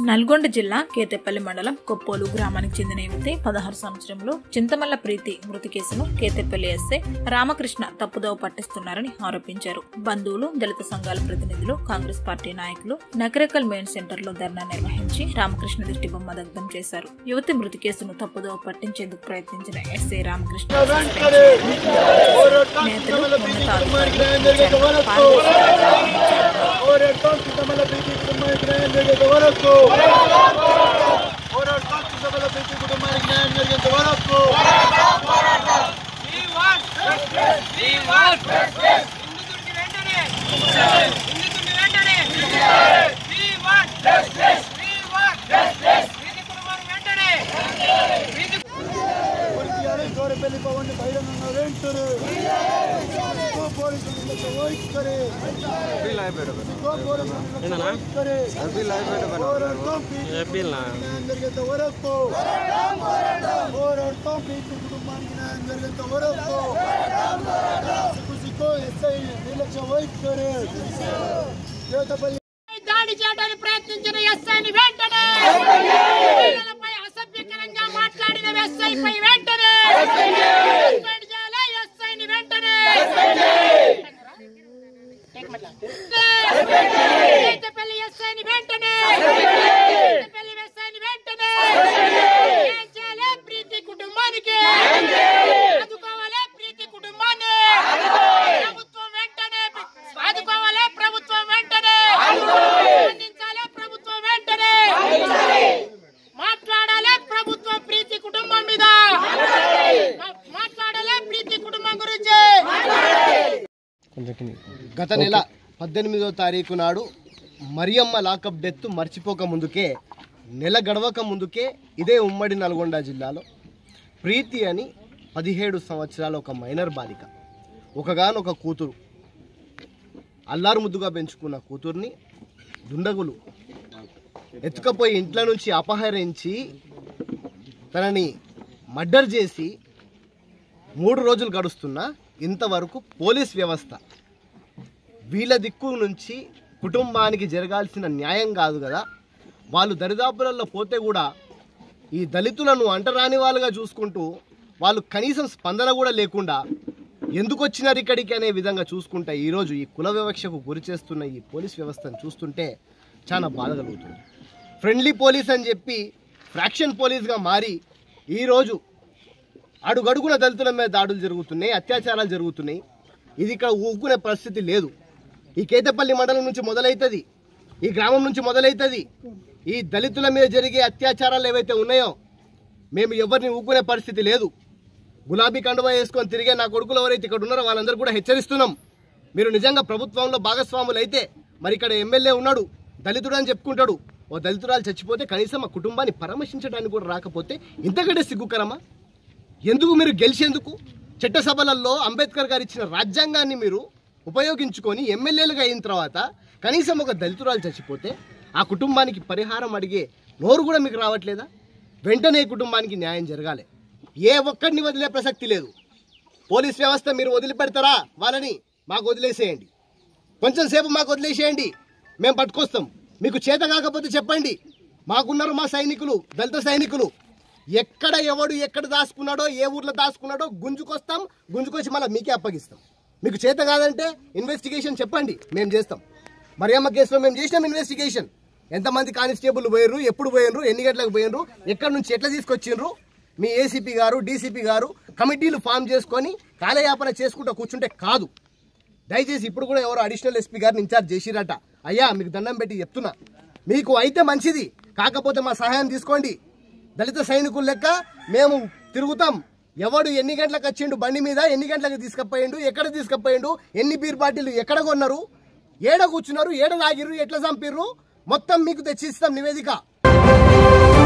నల్గొండ జిల్లా కేతేపల్లి మండలం కొప్పోలు గ్రామానికి చెందిన యువతి పదహారు సంవత్సరంలో చింతమల్ల ప్రీతి మృతి కేసును కేతేపల్లి ఎస్ఐ రామకృష్ణ తప్పుదోవ పట్టిస్తున్నారని ఆరోపించారు బంధువులు దళిత సంఘాల ప్రతినిధులు కాంగ్రెస్ పార్టీ నాయకులు నకరేకల్ మెయిన్ సెంటర్ లో ధర్నా నిర్వహించి రామకృష్ణ దిష్టి బొమ్మ దగ్ధం చేశారు యువతి మృతి కేసును తప్పుదోవ పట్టించేందుకు ప్రయత్నించిన ఎస్ఐ రామకృష్ణ నేతలు ఉన్నతాధికారులు పాల్గొన్నారు. ಹೋರಾಡ್ತಾ ಚಿಕ್ಕಮಲ್ಲ ಪ್ರೀತಿ ಕುಟುಂಬಕ್ಕೆ ನ್ಯಾಯ ನೀಡಿದ ಹೊರತು ಹೋರಾಡ್ತಾ ಚಿಕ್ಕಮಲ್ಲ ಪ್ರೀತಿ ಕುಟುಂಬಕ್ಕೆ ನ್ಯಾಯ ನೀಡಿದ ಹೊರತು నిందితుడిని వెంటనే నిందితుడిని వెంటనే We want justice. We want justice. వీధి కుటుంబాన్ని వెంటనే వీధి ಪೊಲೀಸಿಯಾರೇ ಗೌರವದಲ್ಲಿ ಪವನ್ ಬಹಿರಂಗ ವೆಂಟರು ಪೊಲೀಸರು ವಹಿಸ್ತಾರೆ ವಹಿಸ್ತಾರೆ ಹೋರಾಡ್ತಾ ಪ್ರೀತಿ ನ್ಯಾಯ ನೀಡಿದ ಹೊರತು ಹೋರಾಡ್ತಾ ಪ್ರೀತಿ ಕುಟುಂಬಕ್ಕೆ ನ್ಯಾಯ ನೀಡಿದ ಹೊರತು ಸಿಕ್ಕು ಸಿಕ್ಕು ಎಸ್ಐ ನಿರ್ಲಕ್ಷ್ಯ ವಹಿಸ್ತಾರೆ ದೇವತಪಲ್ಲಿ దాడి చేయడానికి ప్రయత్నించిన ఎస్ఐని వెంటనే మహిళలపై అసభ్యకరంగా మాట్లాడిన ఎస్ఐ పై వెంటనే సస్పెండ్ చేయాలి ఎస్ఐని వెంటనే పెళ్లి ఎస్ఐని వెంటనే పెళ్లి ఎస్ఐని వెంటనే ఏం చేయాలి ప్రీతి కుటుంబానికి ఆదుకోవాలి ప్రీతి కుటుంబాన్ని ప్రభుత్వం వెంటనే ఆదుకోవాలి ప్రభుత్వం వెంటనే అందించాలి ప్రభుత్వం వెంటనే మాట్లాడాలి ప్రభుత్వం ప్రీతి కుటుంబం మీద మా- మాట్లాడాలి ప్రీతి కుటుంబం గురించి గత నెల పద్దెనిమిదో తారీఖు నాడు మరియమ్మ లాకప్ డెత్ మర్చిపోక ముందుకే నెల గడవక ముందుకే ఇదే ఉమ్మడి నల్గొండ జిల్లాలో ప్రీతి అని పదిహేడు సంవత్సరాల ఒక మైనర్ బాలిక ఒకగానొక కూతురు అల్లారు ముద్దుగా పెంచుకున్న కూతుర్ని దుండగులు ఎత్తుకపోయి ఇంట్లో నుంచి అపహరించి తనని మర్డర్ చేసి మూడు రోజులు గడుస్తున్నా ఇంతవరకు పోలీస్ వ్యవస్థ వీళ్ళ దిక్కు నుంచి కుటుంబానికి జరగాల్సిన న్యాయం కాదు కదా వాళ్ళు దరిదాపులలో పోతే కూడా ఈ దళితులను అంటరాని వాళ్ళుగా చూసుకుంటూ వాళ్ళు కనీసం స్పందన కూడా లేకుండా ఎందుకు వచ్చినారు ఇక్కడికి అనే విధంగా చూసుకుంటే ఈరోజు ఈ కుల వివక్షకు గురి చేస్తున్న ఈ పోలీస్ వ్యవస్థను చూస్తుంటే చాలా బాధ కలుగుతుంది ఫ్రెండ్లీ పోలీస్ అని చెప్పి ఫ్రాక్షన్ పోలీస్గా మారి ఈరోజు అడుగడుగున దళితుల మీద దాడులు జరుగుతున్నాయి అత్యాచారాలు జరుగుతున్నాయి ఇది ఇక్కడ ఊరుకునే పరిస్థితి లేదు ఈ కేతపల్లి మండలం నుంచి మొదలవుతుంది ఈ గ్రామం నుంచి మొదలవుతుంది ఈ దళితుల మీద జరిగే అత్యాచారాలు ఏవైతే ఉన్నాయో మేము ఎవరిని ఊరుకునే పరిస్థితి లేదు గులాబీ కండువా వేసుకొని తిరిగే నా కొడుకులు ఎవరైతే ఇక్కడ ఉన్నారో వాళ్ళందరూ కూడా హెచ్చరిస్తున్నాం మీరు నిజంగా ప్రభుత్వంలో భాగస్వాములు అయితే మరి ఇక్కడ ఎమ్మెల్యే ఉన్నాడు దళితుడు అని చెప్పుకుంటాడు ఓ దళితురాలు చచ్చిపోతే కనీసం ఆ కుటుంబాన్ని పరామర్శించడానికి కూడా రాకపోతే ఇంతకంటే సిగ్గుకరమా ఎందుకు మీరు గెలిచేందుకు చట్టసభలలో అంబేద్కర్ గారు ఇచ్చిన రాజ్యాంగాన్ని మీరు ఉపయోగించుకొని ఎమ్మెల్యేలుగా అయిన తర్వాత కనీసం ఒక దళితురాలు చచ్చిపోతే ఆ కుటుంబానికి పరిహారం అడిగే నోరు కూడా మీకు రావట్లేదా వెంటనే ఈ కుటుంబానికి న్యాయం జరగాలి ఏ ఒక్కడిని వదిలే ప్రసక్తి లేదు పోలీస్ వ్యవస్థ మీరు వదిలిపెడతారా వాళ్ళని మాకు వదిలేసేయండి కొంచెం సేపు మాకు వదిలేసేయండి మేము పట్టుకొస్తాం మీకు చేత కాకపోతే చెప్పండి మాకున్నారు మా సైనికులు దళిత సైనికులు ఎక్కడ ఎవడు ఎక్కడ దాచుకున్నాడో ఏ ఊర్లో దాచుకున్నాడో గుంజుకొస్తాం గుంజుకొచ్చి మళ్ళీ మీకే అప్పగిస్తాం మీకు చేత కాదంటే ఇన్వెస్టిగేషన్ చెప్పండి మేము చేస్తాం మరియమ్మ కేసులో మేము చేసినాం ఇన్వెస్టిగేషన్ ఎంతమంది కానిస్టేబుల్ పోయినరు ఎప్పుడు పోయినరు ఎన్ని గంటలకు పోయినరు ఎక్కడి నుంచి ఎట్లా తీసుకొచ్చిండ్రు మీ ఏసీపీ గారు డీసీపీ గారు కమిటీలు ఫామ్ చేసుకొని కాలయాపన చేసుకుంటూ కూర్చుంటే కాదు దయచేసి ఇప్పుడు కూడా ఎవరో అడిషనల్ ఎస్పీ గారిని ఇన్ఛార్జ్ చేసిరట అయ్యా మీకు దండం పెట్టి చెప్తున్నా మీకు అయితే మంచిది కాకపోతే మా సహాయం తీసుకోండి దళిత సైనికుల లెక్క మేము తిరుగుతాం ఎవడు ఎన్ని గంటలకు వచ్చిండు బండి మీద ఎన్ని గంటలకు తీసుకపోయిండు ఎక్కడ తీసుకపోయిండు ఎన్ని బీర్ బాటిల్ ఎక్కడ కొన్నారు ఏడ కూర్చున్నారు ఏడ లాగిర్రు ఎట్లా చంపిర్రు మొత్తం మీకు తెచ్చిస్తాం నివేదిక